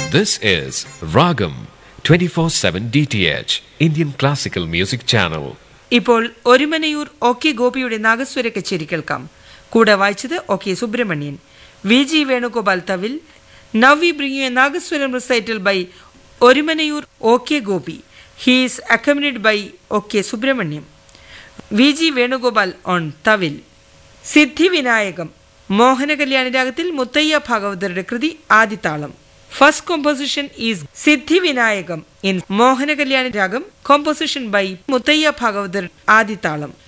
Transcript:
This is Ragam 24/7 DTH Indian Classical Music Channel. ഇപ്പോൾ Orumanayur O K ഗോപിയുടെ നാഗസ്വര കച്ചേരി കേൾക്കാം കൂടെ വായിച്ചത് O K Subramanian V G Venugopal thavil now we bring a nagaswaram recital by Orumanayur O K Gopi he's accompanied by O K Subramaniam V G Venugopal on thavil Siddhivinayakam Mohana Kalyana രാഗത്തിൽ മുത്തയ്യ ഭാഗവതരുടെ കൃതി ആദിതാളം first composition is Siddhivinayakam in Mohana Kalyana ragam composition by Muthiah Bhagavathar ആദിതാളം